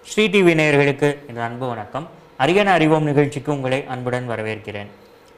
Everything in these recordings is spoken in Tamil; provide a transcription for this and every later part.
ஸ்ரீ டிவி நேயர்களுக்கு எனது அன்பு வணக்கம் அரியன அறிவோம் நிகழ்ச்சிக்கு உங்களை அன்புடன் வரவேற்கிறேன்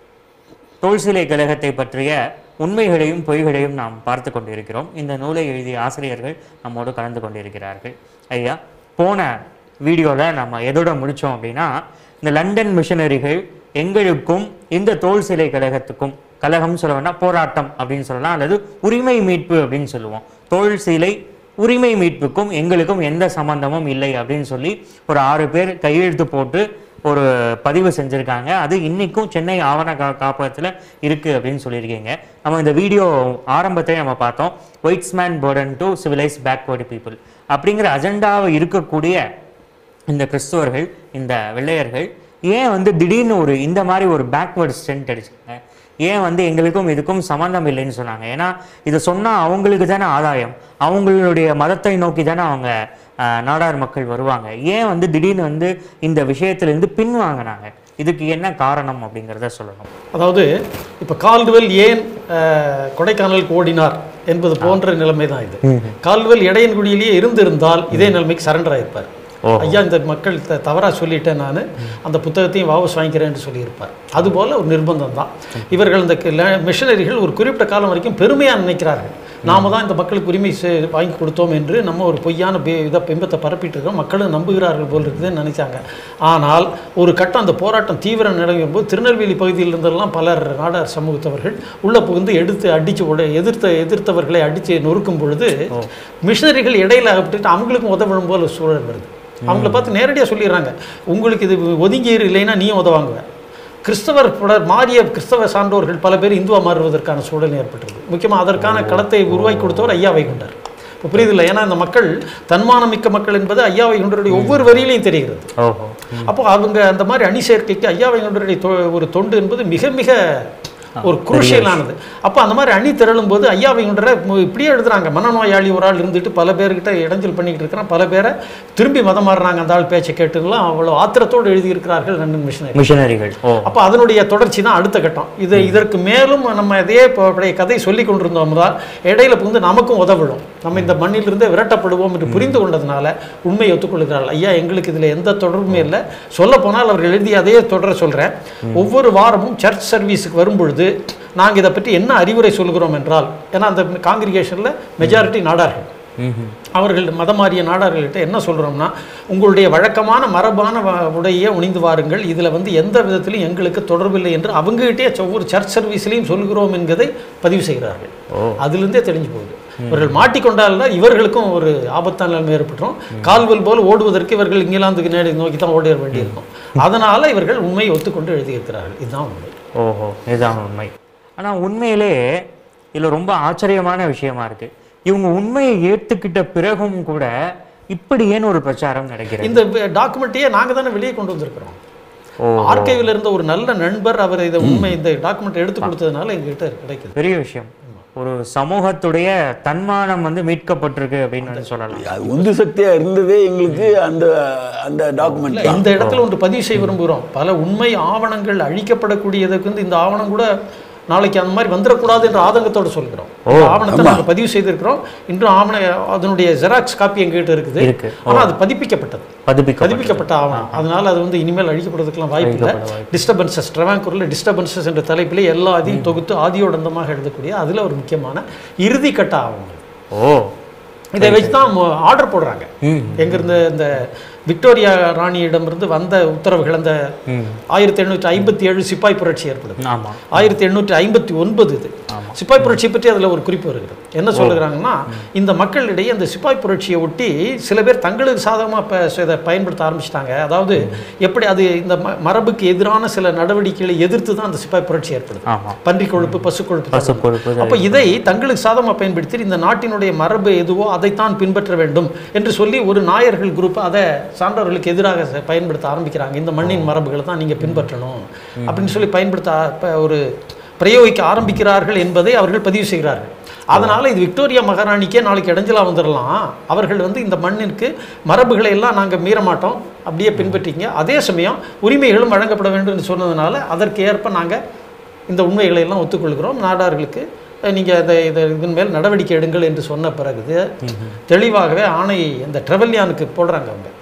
தோல்சிலை கழகத்தை பற்றிய உண்மைகளையும் பொய்களையும் நாம் பார்த்து கொண்டிருக்கிறோம் இந்த நூலை எழுதிய ஆசிரியர்கள் நம்மோடு கலந்து கொண்டிருக்கிறார்கள் ஐயா போன வீடியோவில் நம்ம எதோட முடித்தோம் அப்படின்னா இந்த லண்டன் மிஷனரிகள் எங்களுக்கும் இந்த தோல் சிலை கழகத்துக்கும் கழகம் சொல்லணும்னா போராட்டம் அப்படின்னு சொல்லலாம் அல்லது உரிமை மீட்பு அப்படின்னு சொல்லுவோம் தோல் சிலை உரிமை மீட்புக்கும் எங்களுக்கும் எந்த சம்பந்தமும் இல்லை அப்படின்னு சொல்லி ஒரு ஆறு பேர் கையெழுத்து போட்டு ஒரு பதிவு செஞ்சுருக்காங்க அது இன்னைக்கும் சென்னை ஆவண கா காப்பகத்தில் இருக்குது அப்படின்னு சொல்லியிருக்கீங்க நம்ம இந்த வீடியோ ஆரம்பத்திலே நம்ம பார்த்தோம் whites man burden to civilize backward people அப்படிங்கிற அஜெண்டாவை இருக்கக்கூடிய இந்த கிறிஸ்துவர்கள் இந்த வெள்ளையர்கள் ஏன் வந்து திடீர்னு ஒரு இந்த மாதிரி ஒரு பேக்வேர்டு ஸ்ட்ரென்த் அடிச்சாங்க ஏன் வந்து எங்களுக்கும் இதுக்கும் சம்மந்தம் இல்லைன்னு சொன்னாங்க ஏன்னா இதை சொன்னால் அவங்களுக்கு தானே ஆதாயம் அவங்களுடைய மதத்தை நோக்கி தானே அவங்க ஆஹ், நாடார் மக்கள் வருவாங்க ஏன் வந்து திடீர்னு வந்து இந்த விஷயத்துலேருந்து பின்வாங்கினாங்க இதுக்கு என்ன காரணம் அப்படிங்கிறத சொல்லணும் அதாவது இப்போ கால்டுவெல் ஏன் அஹ், கொடைக்கானலுக்கு ஓடினார் என்பது போன்ற நிலைமை தான் இது கால்டுவெல் இடையன்குடியிலேயே இருந்திருந்தால் இதே நிலைமைக்கு சரண்டர் ஆயிருப்பார் ஓஹோ. ஐயா இந்த மக்கள் த- தவறா சொல்லிட்டேன் நான் அந்த புத்தகத்தையும் வாபஸ் வாங்கிக்கிறேன்னு சொல்லியிருப்பார் அதுபோல ஒரு நிர்பந்தம் தான் இவர்கள் இந்த மிஷனரிகள் ஒரு குறிப்பிட்ட காலம் வரைக்கும் பெருமையாக நினைக்கிறார்கள் நாம தான் இந்த மக்களுக்கு உரிமை செ- வாங்கி கொடுத்தோம் என்று நம்ம ஒரு பொய்யான பி- இதை பிம்பத்தை பரப்பிட்டு இருக்கோம் மக்களும் நம்புகிறார்கள் போல் இருக்குதுன்னு நினைச்சாங்க ஆனால் ஒரு கட்டம் அந்த போராட்டம் தீவிரம் நடக்கும் போது திருநெல்வேலி பகுதியில் இருந்தெல்லாம் பலர் நாடார் சமூகத்தவர்கள் உள்ள புகுந்து எடுத்து அடிச்சு உட எதிர்த்த எதிர்த்தவர்களை அடித்து நொறுக்கும் பொழுது மிஷனரிகள் இடையில விட்டுட்டு அவங்களுக்கும் உதவும் போல சூழல் வருது அவங்கள பார்த்து நேரடியாக சொல்லிடுறாங்க உங்களுக்கு இது ஒதுங்கி இரு, இல்லைன்னா நீயும் உதவாங்குவ கிறிஸ்தவர் பலர் மாறிய கிறிஸ்தவ சான்றோர்கள் பல பேர் இந்துவா மாறுவதற்கான சூழல் ஏற்பட்டது முக்கியமாக அதற்கான களத்தை உருவாக்கி கொடுத்தவர் ஐயா வைகுண்டர் இப்போ புரியுதில்லை ஏன்னா இந்த மக்கள் தன்மானமிக்க மக்கள் என்பது ஐயா வைகுண்டருடைய ஒவ்வொரு வரியிலையும் தெரிகிறது ஓஹோ அப்போ அவங்க அந்த மாதிரி அணி சேர்க்கைக்கு ஐயா வைகுண்டருடைய தொ- ஒரு தொண்டு என்பது மிக மிக ஒரு குருஷியலானது அப்போ அந்த மாதிரி அணி திரளும் போது ஐயா வைகுண்டரை மு- இப்படியே எழுதுறாங்க மனநோயாளி ஒரு ஆள் இருந்துட்டு பல பேர்கிட்ட இடைஞ்சல் பண்ணிக்கிட்டு இருக்கிறான் பல பேரை திரும்பி மதம் மாறுறாங்க அந்த ஆள் பேச்சை கேட்டுலாம் அவ்வளோ ஆத்திரத்தோடு எழுதியிருக்கிறார்கள் லண்டன் மிஷனரி மிஷனரிகள் ஓ அப்போ அதனுடைய தொடர்ச்சி தான் அடுத்த கட்டம் இது இதற்கு மேலும் நம்ம இதே ப- பழைய கதை சொல்லி கொண்டிருந்தோம் தான் இடையில புகுந்து நமக்கும் உதவிடும் நம்ம இந்த மண்ணிலிருந்தே விரட்டப்படுவோம் என்று புரிந்து கொண்டதுனால உண்மையை ஒத்துக்கொள்கிறார்கள் ஐயா எங்களுக்கு இதில் எந்த தொடர்புமே இல்லை சொல்ல போனால் அவர்கள் எழுதி அதே தொடர சொல்கிறேன் ஒவ்வொரு வாரமும் சர்ச் சர்வீஸுக்கு வரும்பொழுது நாங்கள் இதை பற்றி என்ன அறிவுரை சொல்கிறோம் என்றால் ஏன்னா அந்த காங்கிரிகேஷனில் மெஜாரிட்டி நாடார்கள் ம்ஹும். அவர்கள் மதமாறிய நாடார்கள்ட்ட என்ன சொல்கிறோம்னா உங்களுடைய வழக்கமான மரபான வ- உடையை உணிந்து வாருங்கள் இதில் வந்து எந்த விதத்திலும் எங்களுக்கு தொடர்பில்லை என்று அவங்ககிட்டயே ஒவ்வொரு சர்ச் சர்வீஸ்லையும் சொல்கிறோம் என்பதை பதிவு செய்கிறார்கள் ஓ அதிலிருந்தே தெரிஞ்சு போகுது இவர்கள் மாட்டிக்கொண்டால்தான் இவர்களுக்கும் ஒரு ஆபத்தான நிலைமை ஏற்பட்டுரும் கால்வல் போல் ஓடுவதற்கு இவர்கள் இங்கிலாந்துக்கு நேரடி நோக்கி தான் ஓட வேண்டியிருக்கும் அதனால இவர்கள் உண்மையை ஒத்துக்கொண்டு எழுதியிருக்கிறார்கள் இதுதான் உண்மை ஓஹோ இதுதான் உண்மை ஆனா உண்மையிலே இதுல ரொம்ப ஆச்சரியமான விஷயமா இருக்கு இவங்க உண்மையை ஏத்துக்கிட்ட பிறகும் கூட இப்படி ஏன் ஒரு பிரச்சாரம் நடக்கிறது இந்த டாக்குமெண்ட்டையே நாங்கள் தானே வெளியே கொண்டு வந்திருக்கிறோம் ஓ ஆர்கைவில் இருந்த ஒரு நல்ல நண்பர் அவர் இதை உண்மை இந்த டாக்குமெண்ட் எடுத்து கொடுத்ததுனால எங்ககிட்ட கிடைக்குது பெரிய விஷயம் ஒரு சமூகத்துடைய தன்மானம் வந்து மீட்கப்பட்டிருக்கு அப்படின்னு வந்து சொல்லலாம் அது உந்து சக்தியா இருந்ததே எங்களுக்கு அந்த அந்த டாக்குமெண்ட் இல்ல, இந்த இடத்துல ஒன்று பதிவு செய்ய விரும்புகிறோம் பல உண்மை ஆவணங்கள் அழிக்கப்படக்கூடியதுக்கு வந்து இந்த ஆவணம் கூட நாளைக்கு அந்த மாதிரி வந்துடக்கூடாது என்ற ஆதங்கத்தோடு சொல்கிறோம் இந்த ஆவணத்தை நாங்கள் பதிவு செய்திருக்கிறோம் இன்றும் ஆவண அதனுடைய ஜெராக்ஸ் காப்பி எங்ககிட்ட இருக்குது இருக்கு ஆனால் அது பதிப்பிக்கப்பட்டது பதிப்பிக்க பதிப்பிக்கப்பட்ட ஆவணம் அதனால அது வந்து இனிமேல் அழிக்கப்படுறதுக்கெல்லாம் வாய்ப்பு இல்லை டிஸ்டர்பன்சஸ் ட்ரெவாங்கூரில் டிஸ்டர்பன்சஸ் என்ற தலைப்பிலே எல்லா அதையும் தொகுத்து ஆதியோடந்தமாக எழுதக்கூடிய அதில் ஒரு முக்கியமான இறுதி கட்ட ஆவணங்கள் ஓ இதை வச்சு தான் ஆர்டர் போடுறாங்க ம் எங்கிருந்து இந்த விக்டோரியா ராணியிடமிருந்து வந்த உத்தரவுகள் அந்த ம் ஆயிரத்தி எண்ணூற்றி ஐம்பத்தி ஏழு சிப்பாய் புரட்சி ஏற்படுது ஆமா ஆயிரத்தி எண்ணூற்றி ஐம்பத்தி ஒன்பது இது சிப்பாய் புரட்சி பற்றி அதில் ஒரு குறிப்பு வருகிறது என்ன சொல்லுகிறாங்கன்னா இந்த மக்களிடையே அந்த சிப்பாய் புரட்சியை ஒட்டி சில பேர் தங்களுக்கு சாதகமாக இதை பயன்படுத்த ஆரம்பிச்சிட்டாங்க அதாவது எப்படி அது இந்த ம- மரபுக்கு எதிரான சில நடவடிக்கைகளை எதிர்த்து தான் அந்த சிப்பாய் புரட்சி ஏற்படுது ஆமா பன்றி கொழுப்பு பசு கொழுப்பு பசு கொழுப்பு அப்போ இதை தங்களுக்கு சாதமாக பயன்படுத்தி இந்த நாட்டினுடைய மரபு எதுவோ அதைத்தான் பின்பற்ற வேண்டும் என்று சொல்லி ஒரு நாயர்கள் குரூப் அதை சான்றவர்களுக்கு எதிராக ச- பயன்படுத்த ஆரம்பிக்கிறாங்க இந்த மண்ணின் மரபுகளை தான் நீங்கள் பின்பற்றணும் அப்படின்னு சொல்லி பயன்படுத்த ஆ- ப- ஒரு பிரயோகிக்க ஆரம்பிக்கிறார்கள் என்பதை அவர்கள் பதிவு செய்கிறார்கள் அதனால் இது விக்டோரியா மகாராணிக்கே நாளைக்கு இடைஞ்சலா வந்துடலாம் அவர்கள் வந்து இந்த மண்ணிற்கு மரபுகளை எல்லாம் நாங்கள் மீற மாட்டோம் அப்படியே பின்பற்றிங்க அதே சமயம் உரிமைகளும் வழங்கப்பட வேண்டும் என்று சொன்னதுனால அதற்கு ஏற்ப நாங்கள் இந்த உண்மைகளை எல்லாம் ஒத்துக்கொள்கிறோம் நாடார்களுக்கு நீங்கள் இதை இதை இதன் மேல் நடவடிக்கை எடுங்கள் என்று சொன்ன பிறகு தெளிவாகவே ஆணை இந்த ட்ரெவல்யானுக்கு போடுறாங்க அவங்க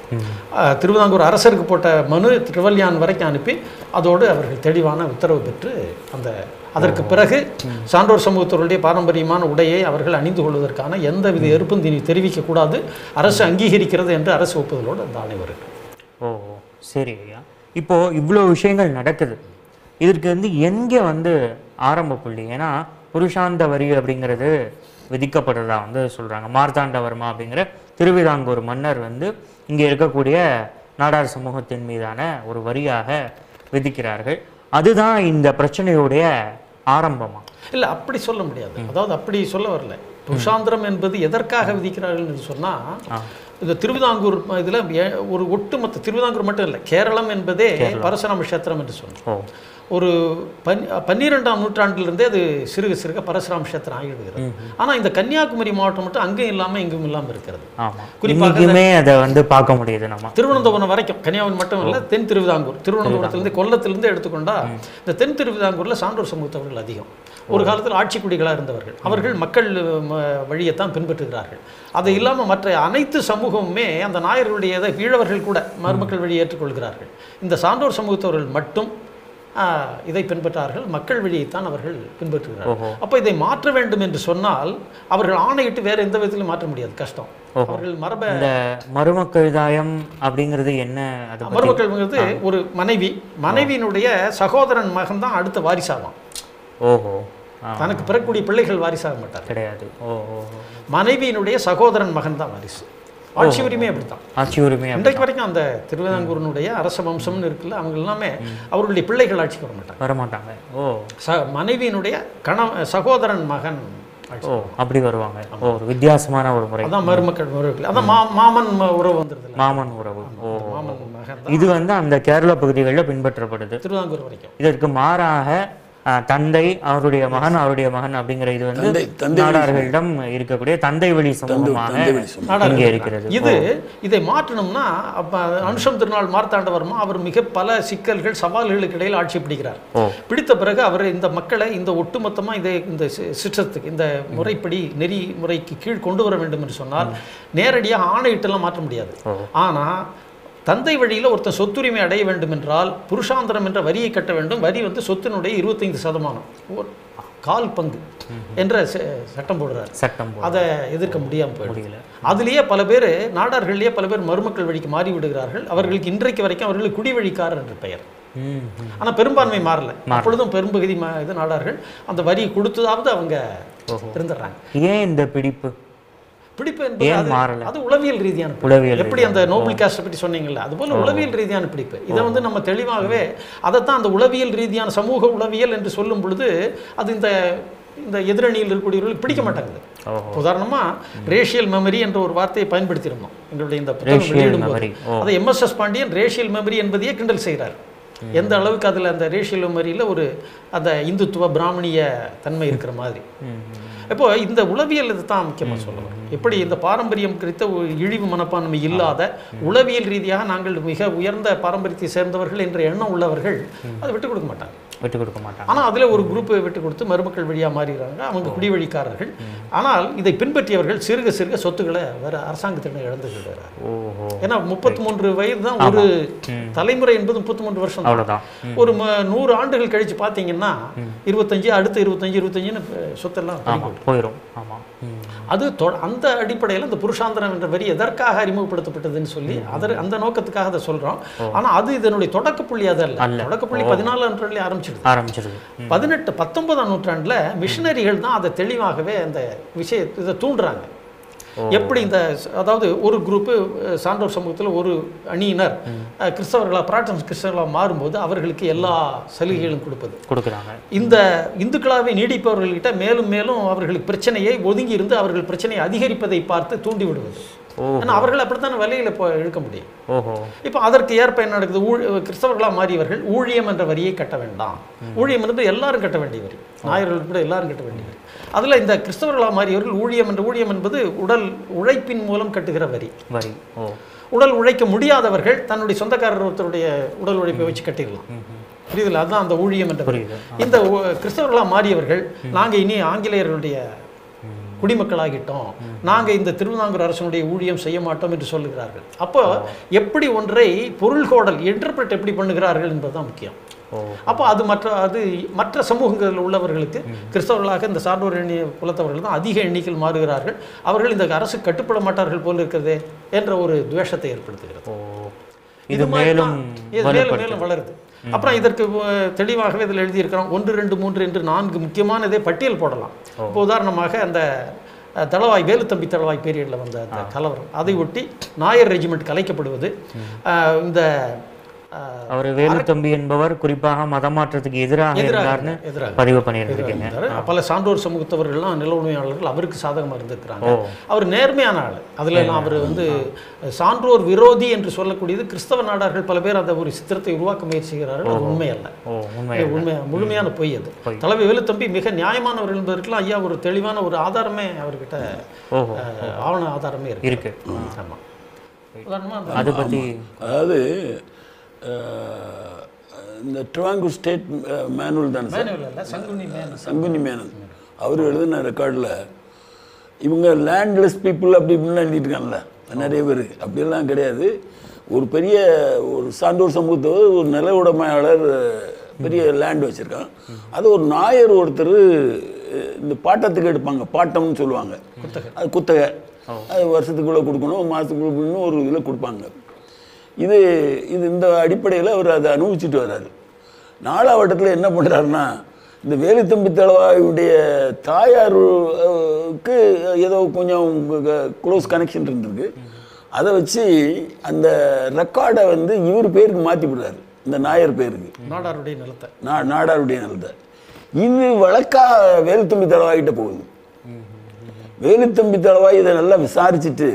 அஹ், திருவிதாங்கூர் அரசருக்கு போட்ட மனு திருவல்யான் வரைக்கும் அனுப்பி அதோடு அவர்கள் தெளிவான உத்தரவு பெற்று அந்த அதற்கு பிறகு சான்றோர் சமூகத்தவருடைய பாரம்பரியமான உடையை அவர்கள் அணிந்து கொள்வதற்கான எந்தவித எதிர்ப்பும் இனி தெரிவிக்கக்கூடாது அரசு அங்கீகரிக்கிறது என்று அரசு ஒப்புதலோடு அந்த ஆணை வருகிறது ஓ ஓ, சரி ஐயா இப்போ இவ்வளோ விஷயங்கள் நடக்குது இதற்கு வந்து எங்கே வந்து ஆரம்ப புள்ளி ஏன்னா புருஷாந்த வரி அப்படிங்கிறது விதிக்கப்படுறதா வந்து சொல்றாங்க மார்த்தாண்டவர்மா அப்படிங்கிற திருவிதாங்கூர் மன்னர் வந்து இங்கே இருக்கக்கூடிய நாடார் சமூகத்தின் மீதான ஒரு வரியாக விதிக்கிறார்கள் அதுதான் இந்த பிரச்சனையுடைய ஆரம்பமா இல்லை அப்படி சொல்ல முடியாது அதாவது அப்படி சொல்ல வரல புருஷாந்திரம் என்பது எதற்காக விதிக்கிறார்கள் என்று சொன்னால் ஆ. இந்த திருவிதாங்கூர் இதில் ஒரு ஒட்டுமொத்த திருவிதாங்கூர் மட்டும் இல்லை கேரளம் என்பதே பரசுராம கஷேத்திரம் என்று சொன்னோம் ஓ ஒரு பன் பன்னிரெண்டாம் நூற்றாண்டிலிருந்தே அது சிறுக சிறுக பரசுராம கஷேத்திரம் ஆகிடுகிறது ஆனால் இந்த கன்னியாகுமரி மாவட்டம் மட்டும் அங்கேயும் இல்லாமல் இங்கும் இல்லாமல் இருக்கிறது ஆமா குறிப்பாக இன்னைக்குமே அதை வந்து பார்க்க முடியுது நம்ம திருவனந்தபுரம் வரைக்கும் கன்னியாகுமரி மட்டும் இல்லை தென் திருவிதாங்கூர் திருவனந்தபுரத்துலேருந்து கொல்லத்திலிருந்து எடுத்துக்கொண்டா இந்த தென் திருவிதாங்கூரில் சான்றோர் சமூகத்தவர்கள் அதிகம் ஒரு காலத்தில் ஆட்சி குடிகளாக இருந்தவர்கள் அவர்கள் மக்கள் ம, வழியைத்தான் பின்பற்றுகிறார்கள் அது இல்லாமல் மற்ற அனைத்து சமூகமுமே அந்த நாயர்களுடைய இதை ஈழவர்கள் கூட மருமக்கள் வழி ஏற்றுக்கொள்கிறார்கள் இந்த சான்றோர் சமூகத்தவர்கள் மட்டும் ஆ, இதை பின்பற்றார்கள் மக்கள் வழியைத்தான் அவர்கள் பின்பற்றுகிறார்கள் ஓஹோ அப்போ இதை மாற்ற வேண்டும் என்று சொன்னால் அவர்கள் ஆணையிட்டு வேற எந்த விதத்திலும் மாற்ற முடியாது கஷ்டம் அவர்கள் மரபை இந்த மருமக்கழுதாயம் அப்படிங்கிறது என்ன அது பத்தி- மருமக்கள்ங்கிறது ஒரு மனைவி மனைவியினுடைய சகோதரன் மகன் தான் அடுத்த வாரிசாவான் ஓஹோ ஆ, தனக்கு பிறக்கக்கூடிய பிள்ளைகள் வாரிசாக மாட்டார் கிடையாது ஓ ஓ ஓ. மனைவியினுடைய சகோதரன் மகன் தான் வாரிசு ஆட்சி உரிமை அப்படித்தான் ஆட்சி உரிமை அப்படி- இன்றைக்கு வரைக்கும் அந்த திருவிதாங்கூரனுடைய அரச வம்சம்னு இருக்குல்ல அவங்க எல்லாமே அவர்களுடைய பிள்ளைகள் ஆட்சிக்கு வர மாட்டாங்க வரமாட்டாங்க ஓ ச மனைவியினுடைய கண சகோதரன் மகன் ஆட்சி ஓ அப்படி வருவாங்க ஓ ஒரு வித்தியாசமான ஒரு முறை அதான் மருமக்கள் உறவுகள் அதான் மா மாமன் ம- உறவு வந்துருதுல்ல மாமன் உறவு ஓ மாமன் மகன் தான் இது வந்து அந்த கேரள பகுதிகளில் பின்பற்றப்படுது திருவிதாங்கூர் வரைக்கும் இதற்கு மாறாக ஆ, தந்தை அவருடைய மகன் அவருடைய மகன் அப்படிங்கிற இது வந்து தந்தை- தந்தை நாடார்களிடம் இருக்கக்கூடிய தந்தை வழி சமூகமாக தந்தை வழி சமூகம். நாடார்கள் இங்கே இருக்கிறது இது இதை மாற்றணும்னா அப்ப அனுஷம் திருநாள் மார்த்தாண்டவர்மா அவர் மிக பல சிக்கல்கள் சவால்களுக்கு இடையில் ஆட்சி பிடிக்கிறார் ஓ பிடித்த பிறகு அவர் இந்த மக்களை இந்த ஒட்டுமொத்தமா இதை இந்த சி- சிஸ்டத்துக்கு இந்த முறைப்படி நெறி முறைக்கு கீழ் கொண்டு வர வேண்டும் என்று சொன்னால் நேரடியாக ஆணையிட்டெல்லாம் மாற்ற முடியாது ஓ ஆனா தந்தை வழியில் ஒருத்தன் சொத்துரிமை அடைய வேண்டும் என்றால் புருஷாந்தரம் என்ற வரியை கட்ட வேண்டும் வரி வந்து சொத்தினுடைய இருபத்தைந்து சதமானம் ஒரு கால் பங்கு என்ற ச- சட்டம் போடுறார் சட்டம் போல அதை எதிர்க்க முடியாமல் போயிடும் முடியல அதுலேயே பல பேர் நாடார்கள்லேயே பல பேர் மருமக்கள் வழிக்கு மாறி விடுகிறார்கள் அவர்களுக்கு இன்றைக்கு வரைக்கும் அவர்களுக்கு குடிவழிக்காரர் என்று பெயர் ம் ம். ஆனா பெரும்பான்மை மாறல அப்பொழுதும் பெரும்பகுதி ம- இது நாடார்கள் அந்த வரியை கொடுத்ததாவது அவங்க ஓஹோ. இருந்துடுறாங்க ஏன் இந்த பிடிப்பு பிடிப்பு என்பது ஏன் அது- மாறல? அது உளவியல் ரீதியான பிடிப்பு. உளவியல் எப்படி அந்த நோபல் காஸ்ட் பற்றி சொன்னீங்கல்ல அது போல உளவியல் ரீதியான பிடிப்பு இதை வந்து நம்ம தெளிவாகவே அதைத்தான் அந்த உளவியல் ரீதியான சமூக உளவியல் என்று சொல்லும் பொழுது அது இந்த இந்த எதிரணியில் இருக்கக்கூடியவர்களுக்கு பிடிக்க மாட்டாங்குது ஓஹோ உதாரணமா ரேஷியல் மெமரி என்ற ஒரு வார்த்தையை பயன்படுத்தியிருந்தோம் எங்களுடைய இந்த புத்தகம் Racial வெளியிடும் memory. ஓ. அதை எம்எஸ்எஸ் பாண்டியன் ரேஷியல் மெமரி என்பதையே கிண்டல் செய்கிறார் எந்த அளவுக்கு அதுல அந்த ரேஷியல் மெமரியில் ஒரு அந்த இந்துத்துவ பிராமணிய தன்மை இருக்கிற மாதிரி ம் ம். இப்போ இந்த உளவியல் இதுதான் முக்கியமாக சொல்ல வரும் எப்படி இந்த பாரம்பரியம் குறித்த ஒரு இழிவு மனப்பான்மை இல்லாத உளவியல் ரீதியாக நாங்கள் மிக உயர்ந்த பாரம்பரியத்தை சேர்ந்தவர்கள் என்ற எண்ணம் உள்ளவர்கள் அதை விட்டு கொடுக்க மாட்டாங்க விட்டு கொடுக்க மாட்டாங்க ஆனால் அதில் ஒரு குரூப்பை விட்டு கொடுத்து மருமக்கள் வழியாக மாறிடுறாங்க அவங்க குடிவழிக்காரர்கள் ஆனால் இதை பின்பற்றியவர்கள் சிறுக சிறுக சொத்துக்களை வேற அரசாங்கத்திடம் இழந்து விடுறாங்க ஓஹோ ஏன்னா முப்பத்தி மூன்று வயது தான் ஒரு தலைமுறை என்பது முப்பத்தி மூன்று வருஷம் தான். அவ்வளோதான் ம். ஒரு ம- நூறு ஆண்டுகள் கழிச்சு பார்த்தீங்கன்னா இருபத்தஞ்சு அடுத்து இருபத்தஞ்சு இருபத்தஞ்சுன்னு இப்ப சொத்தெல்லாம் பறி ஆமாம் போயிடும் ஆமாம் ம் அது தொ- அந்த அடிப்படையில் இந்த புருஷாந்தரம் என்ற வரி எதற்காக அறிமுகப்படுத்தப்பட்டதுன்னு சொல்லி அதர் அந்த நோக்கத்துக்காக அதை சொல்றோம் ஆனா அது இதனுடைய தொடக்க புள்ளி அது அல்ல அல்ல. தொடக்க புள்ளி பதினாலாம் நூற்றாண்டுல ஆரம்பிச்சிடுது ஆரம்பிச்சிருது ம். பதினெட்டு பத்தொன்பதாம் நூற்றாண்டுல மிஷினரிகள் தான் அதை தெளிவாகவே அந்த விஷய இதை தூண்டுறாங்க எப்படி இந்த ச- அதாவது ஒரு குரூப்பு சான்றோர் சமூகத்தில் ஒரு அணியினர் அஹ், கிறிஸ்தவர்களா பிராட்டன்ஸ் கிறிஸ்தவர்களாக மாறும்போது அவர்களுக்கு எல்லா சலுகைகளும் கொடுப்பது கொடுக்குறாங்க இந்த இந்துக்களாவை நீடிப்பவர்கள்கிட்ட மேலும் மேலும் அவர்களுக்கு பிரச்சனையை ஒதுங்கி இருந்து அவர்கள் பிரச்சனையை அதிகரிப்பதை பார்த்து தூண்டி விடுவது ஓ ஏன்னா அவர்கள் அப்படித்தானே விலையில் இப்போ இழுக்க முடியும் ஓஹோ இப்போ அதற்கு ஏற்ப என்ன நடக்குது ஊழ் கிறிஸ்தவர்களாக மாறியவர்கள் ஊழியம் என்ற வரியை கட்ட வேண்டாம் ஊழியம் என்பது எல்லாரும் கட்ட வேண்டிய வரி நாயர்கள் கூட எல்லாரும் கட்ட வேண்டிய வரி அதில் இந்த கிறிஸ்தவர்களாக மாறியவர்கள் ஊழியம் என்ற ஊழியம் என்பது உடல் உழைப்பின் மூலம் கட்டுகிற வரி வரி ஓ உடல் உழைக்க முடியாதவர்கள் தன்னுடைய சொந்தக்காரர் ஒருத்தருடைய உடல் உழைப்பை வச்சு கட்டிடலாம் புரியுதுல அதுதான் அந்த ஊழியம் என்ற வரி புரியுது இந்த ஒ- கிறிஸ்தவர்களாக மாறியவர்கள் நாங்கள் இனி ஆங்கிலேயர்களுடைய குடிமக்களாகிட்டோம் நாங்க இந்த திருவிதாங்கூர் அரசனுடைய ஊழியம் செய்ய மாட்டோம் என்று சொல்லுகிறார்கள் அப்போ எப்படி ஒன்றை பொருள்கோடல் இன்டர்பிரட் எப்படி பண்ணுகிறார்கள் என்பதுதான் முக்கியம் ஓ அப்போ அது மற்ற அது மற்ற சமூகங்களில் உள்ளவர்களுக்கு கிறிஸ்தவர்களாக இந்த சான்றோர் எண்ணி குலத்தவர்கள் தான் அதிக எண்ணிக்கையில் மாறுகிறார்கள் அவர்கள் இந்த அரசு கட்டுப்பட மாட்டார்கள் போல் இருக்கிறதே என்ற ஒரு துவேஷத்தை ஏற்படுத்துகிறது ஓ இது மாதிரி மேலும் தான். இது மேலும் மேலும் வளருது அப்புறம் இதற்கு அஹ், தெளிவாகவே இதில் எழுதியிருக்கிறோம் ஒன்று ரெண்டு மூன்று என்று நான்கு முக்கியமான இதே பட்டியல் போடலாம் இப்போ உதாரணமாக அந்த அஹ், தளவாய் வேலுத்தம்பி தளவாய் பீரியடில் வந்த அந்த கலவரம் அதை ஒட்டி நாயர் ரெஜிமெண்ட் கலைக்கப்படுவது அஹ், இந்த அஹ், அவர் வேலுத்தம்பி என்பவர் குறிப்பாக மதமாற்றத்துக்கு எதிராக எதிராக இருந்தார்னு எதிராக பதிவு பண்ணியிருந்திருக்கீங்க இருந்தாரு. பல சான்றோர் சமூகத்தவர்கள்லாம் நில உரிமையாளர்கள் அவருக்கு சாதகமாக இருந்திருக்கிறாங்க ஓ அவர் நேர்மையான ஆள் அதுல எல்லாம் அவர் வந்து சான்றோர் விரோதி என்று சொல்லக்கூடியது கிறிஸ்தவ நாடார்கள் பல பேர் அந்த ஒரு சித்திரத்தை உருவாக்க முயற்சி செய்கிறார்கள் அது உண்மை அல்ல ஓ உண்மை இது உண்மை முழுமையான பொய் அது பொய். தலைமை வேலுத்தம்பி மிக நியாயமானவர் என்பதற்கெல்லாம் ஐயா ஒரு தெளிவான ஒரு ஆதாரமே அவர்கிட்ட ஓஹோ அஹ், ஆவண ஆதாரமே இருக்கு இருக்கு ஆமா உதாரணமா அந்த அதை பத்தி அதாவது அஹ், இந்த ட்ரிவாங்கூர் ஸ்டேட் மேனுவல் தானே சார் மேனுவல் அல்ல சங்குனி மேனன் சங்குனி மேனன் அவர் எழுதின ரெக்கார்டில் இவங்க லேண்ட்லெஸ் பீப்புள் அப்படி இப்படிலாம் எழுதிட்டு இருக்காங்கல்ல நிறைய பேர் அப்படியெல்லாம் கிடையாது ஒரு பெரிய ஒரு சான்றோர் சமூகத்தவர் ஒரு நில உடைமையாளர் பெரிய லேண்ட் வச்சுருக்கான் அது ஒரு நாயர் ஒருத்தர் இந்த பாட்டத்துக்கு எடுப்பாங்க பாட்டம்னு சொல்லுவாங்க அது குத்தகை அது வருஷத்துக்குள்ளே கொடுக்கணும் மாதத்துக்குள்ள கொடுக்கணும் ஒரு இதில் கொடுப்பாங்க இது இது இந்த அடிப்படையில் அவர் அதை அனுபவிச்சுட்டு வர்றாரு நாலாவட்டத்தில் என்ன பண்ணுறாருன்னா இந்த வேலுத்தம்பி தளவாயுடைய தாயாருக்கு ஏதோ கொஞ்சம் க்ளோஸ் கனெக்ஷன் இருந்திருக்கு அதை வச்சு அந்த ரெக்கார்டை வந்து இவர் பேருக்கு மாற்றி விடுறாரு இந்த நாயர் பேருக்கு நாடாருடைய நிலத்தை நா நாடாருடைய நிலத்தை இது வழக்கா வேலுத்தம்பி தளவாயிட்ட போகுது வேலுத்தம்பி தளவாய் இதை நல்லா விசாரிச்சுட்டு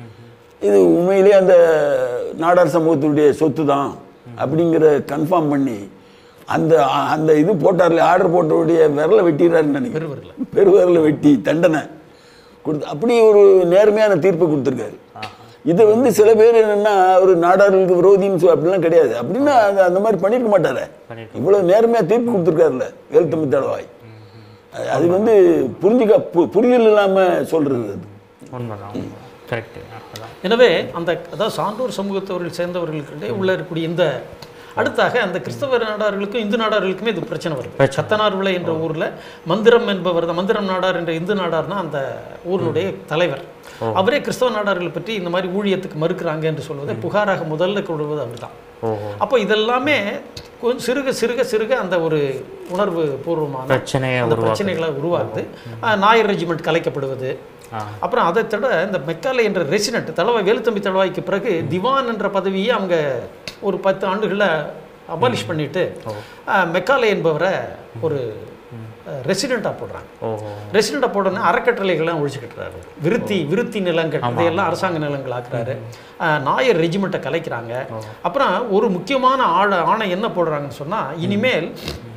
இது உண்மையிலேயே அந்த நாடார் சமூகத்துடைய சொத்து தான் அப்படிங்கிற கன்ஃபார்ம் பண்ணி அந்த அந்த இது போட்டார்ல ஆர்டர் போட்டவருடைய விரலை வெட்டிடுறாருன்னு நினைக்கிறேன் பெருவரில் பெருவிரல வெட்டி தண்டனை கொடுத்து அப்படி ஒரு நேர்மையான தீர்ப்பு கொடுத்துருக்காரு இது வந்து சில பேர் என்னன்னா ஒரு நாடார்களுக்கு விரோதின்னு சொல் அப்படிலாம் கிடையாது அப்படின்னா அது அந்த மாதிரி பண்ணியிருக்க மாட்டாரே பண்ணியிருக்க இவ்வளவு நேர்மையா தீர்ப்பு கொடுத்துருக்காருல்ல வேலுத்தம்பி தடவாய் அது- அது வந்து புரிஞ்சுக்க பு- புரிதல் இல்லாம சொல்றது அது உண்மைதான் கரெக்ட் அதான் எனவே அந்த அதாவது சான்றோர் சமூகத்தவர்கள் சேர்ந்தவர்களுக்கிடையே உள்ள இருக்கக்கூடிய இந்த அடுத்தாக அந்த கிறிஸ்தவ நாடார்களுக்கும் இந்து நாடார்களுக்குமே இது பிரச்சனை வருது பிரச்சனை. சத்தனார் விளை என்ற ஊர்ல மந்திரம் என்பவர் தான் மந்திரம் நாடார் என்ற இந்து நாடார்னா அந்த ஊருடைய தலைவர் அவரே கிறிஸ்தவ நாடார்களை பற்றி இந்த மாதிரி ஊழியத்துக்கு மறுக்கிறாங்க என்று சொல்வதை புகாராக முதல்ல கொடுவது அவர்தான் ஓஹோ அப்போ இதெல்லாமே கொஞ்சம் சிறுக சிறுக சிறுக அந்த ஒரு உணர்வு பூர்வமான பிரச்சனையை அந்த உருவாக்குது பிரச்சனைகளை உருவாகுது ஆஹ் நாயர் ரெஜிமெண்ட் கலைக்கப்படுவது ஆ அப்புறம் அதை தவிர இந்த மெக்காலே என்ற ரெசிடென்ட் தளவாய் வேலுத்தம்பி தளவாய்க்கு பிறகு திவான் என்ற பதவியை அவங்க ஒரு பத்து ஆண்டுகளில் அபாலிஷ் பண்ணிட்டு ஆஹ் மெக்காலே என்பவரை ஒரு ரெசிடெண்ட்டாக போடுறாங்க ஓஹோ ரெசிடெண்ட்டாக போடனே அறக்கட்டளைகள்லாம் ஒழிச்சுக்கிட்டுறாரு விருத்தி விருத்தி நிலங்கள் இதையெல்லாம் அரசாங்க நிலங்கள் ஆக்குறாரு ஆஹ் நாயர் ரெஜிமெண்ட்டை கலைக்கிறாங்க அப்புறம் ஒரு முக்கியமான ஆழ ஆணை என்ன போடுறாங்கன்னு சொன்னால் இனிமேல்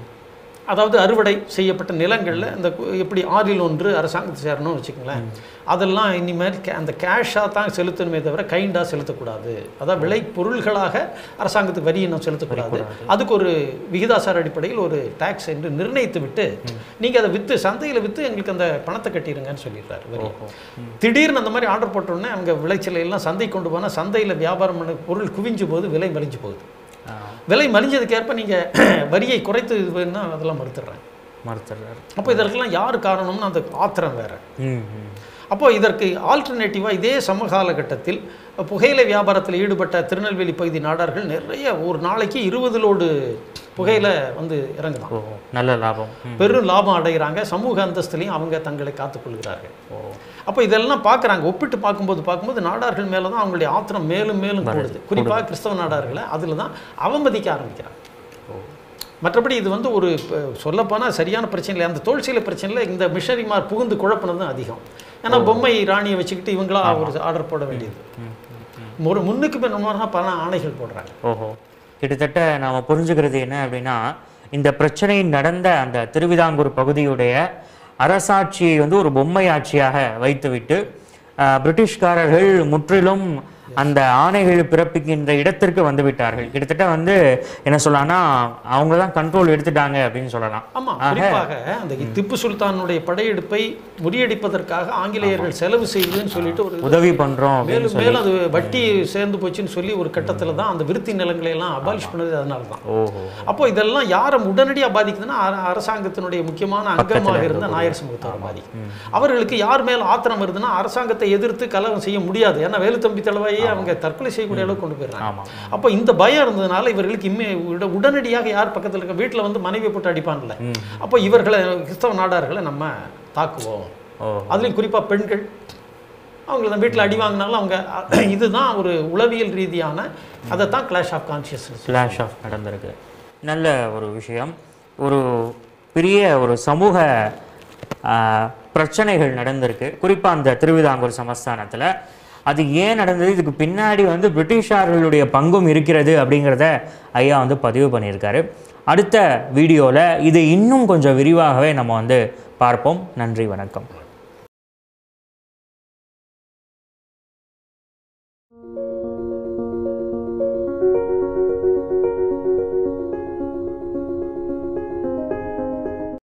அதாவது அறுவடை செய்யப்பட்ட நிலங்களில் இந்த கு- எப்படி ஆறில் ஒன்று அரசாங்கத்தை சேரணும்னு வச்சுக்கோங்களேன் அதெல்லாம் இனிமேல் கே- அந்த கேஷாக தான் செலுத்தணுமே தவிர கைண்டாக செலுத்தக்கூடாது அதாவது விளை பொருள்களாக அரசாங்கத்துக்கு வரி இன்னும் செலுத்தக்கூடாது அதுக்கு ஒரு விகிதாசார அடிப்படையில் ஒரு டேக்ஸ் என்று நிர்ணயித்து விட்டு நீங்கள் அதை விற்று சந்தையில் விற்று எங்களுக்கு அந்த பணத்தை கட்டிடுங்கன்னு சொல்லிடுறாரு வரி திடீர்னு அந்த மாதிரி ஆர்டர் போட்டோன்னே அவங்க விளைச்சலை எல்லாம் சந்தை கொண்டு போனால் சந்தையில் வியாபாரம் பண்ண பொருள் குவிஞ்சு போகுது விலை மலிஞ்சு போகுது ஆ விலை மலிஞ்சதுக்கேற்ப நீங்கள் வரியை குறைத்து இது வேணும்னா அதெல்லாம் மறுத்துடுறேன் மறுத்துறாரு அப்போ இதற்கெல்லாம் யார் காரணம்னு அந்த ஆத்திரம் வேற ம் ம் அப்போ இதற்கு ஆல்டர்னேட்டிவாக இதே சமகாலகட்டத்தில் புகையிலை வியாபாரத்தில் ஈடுபட்ட திருநெல்வேலி பகுதி நாடார்கள் நிறைய ஒரு நாளைக்கு இருபது லோடு புகையிலை வந்து இறங்குதான் ஓ நல்ல லாபம் ம் பெரும் லாபம் அடைகிறாங்க சமூக அந்தஸ்துலையும் அவங்க தங்களை காத்துக்கொள்கிறார்கள் அப்போ இதெல்லாம் பார்க்குறாங்க ஒப்பிட்டு பார்க்கும்போது பார்க்கும்போது நாடார்கள் மேலே தான் அவங்களுடைய ஆத்திரம் மேலும் மேலும் கூடுது குறிப்பாக கிறிஸ்தவ நாடார்களை அதில் தான் அவமதிக்க ஆரம்பிக்கிறாங்க மற்றபடி இது வந்து ஒரு அஹ், சொல்லப்போனால் சரியான பிரச்சனை இல்லை அந்த தோல்சீலை பிரச்சனையில் இந்த மிஷனரிமார் புகுந்து குழப்பினது தான் அதிகம் ஏன்னா பொம்மை ராணியை வச்சுக்கிட்டு இவங்களா ஒரு ஆர்டர் போட வேண்டியது ஒரு முன்னுக்கு பின்னமாக பல ஆணைகள் போடுறாங்க ஓஹோ கிட்டத்தட்ட நாம் புரிஞ்சுக்கிறது என்ன அப்படின்னா இந்த பிரச்சனை நடந்த அந்த திருவிதாங்கூர் பகுதியுடைய அரசாட்சியை வந்து ஒரு பொம்மை ஆட்சியாக வைத்துவிட்டு ஆஹ், பிரிட்டிஷ்காரர்கள் முற்றிலும் அந்த ஆணைகள் பிறப்பிக்கின்ற இடத்திற்கு வந்து விட்டார்கள் கிட்டத்தட்ட வந்து என்ன சொல்லலாம்னா அவங்க தான் கண்ட்ரோல் எடுத்துட்டாங்க அப்படின்னு சொல்லலாம் ஆமா குறிப்பாக அந்த திப்பு சுல்தானுடைய படையெடுப்பை முறியடிப்பதற்காக ஆங்கிலேயர்கள் செலவு செய்யுதுன்னு சொல்லிட்டு ஒரு உதவி பண்றோம் அப்படின்னு மேலும் மேலும் அது வட்டி சேர்ந்து போச்சுன்னு சொல்லி ஒரு கட்டத்துல தான் அந்த விருத்தி நிலங்களை எல்லாம் அபாலிஷ் பண்ணது அதனால தான் ஓஹோ அப்போ இதெல்லாம் யாரை உடனடியாக பாதிக்குதுன்னா அர- அரசாங்கத்தினுடைய முக்கியமான அங்கமாக இருந்த நாயர் சமூகத்தோட பாதிக்கும் அவர்களுக்கு யார் மேல் ஆத்திரம் வருதுன்னா அரசாங்கத்தை எதிர்த்து கலகம் செய்ய முடியாது ஏன்னா வேலுத்தம்பி தலைவாயே அவங்க தற்கொலை செய்யக்கூடிய அளவுக்கு கொண்டு போயிடுறாங்க ஆமா அப்போ இந்த பயம் இருந்ததுனால இவர்களுக்கு இம்மே உட- உடனடியாக யார் பக்கத்தில் இருக்க வீட்டில் வந்து மனைவி போட்டு அடிப்பான்ல அப்போ இவர்களை கிறிஸ்தவ நாடார்களை நம்ம தாக்குவோம் ஓ அதுலேயும் குறிப்பாக பெண்கள் அவங்க தான் வீட்டில் அடி வாங்கினாலும் அவங்க அ- இதுதான் ஒரு உளவியல் ரீதியான அதை தான் clash of consciousness clash of நடந்திருக்கு நல்ல ஒரு விஷயம் ஒரு பெரிய ஒரு சமூக ஆ, பிரச்சனைகள் நடந்திருக்கு குறிப்பாக அந்த திருவிதாங்கூர் சமஸ்தானத்தில் அது ஏன் நடந்தது இதுக்கு பின்னாடி வந்து பிரிட்டிஷார்களுடைய பங்கும் இருக்கிறது அப்படிங்கிறத ஐயா வந்து பதிவு பண்ணியிருக்காரு அடுத்த வீடியோவில் இது இன்னும் கொஞ்சம் விரிவாகவே நம்ம வந்து பார்ப்போம் நன்றி வணக்கம்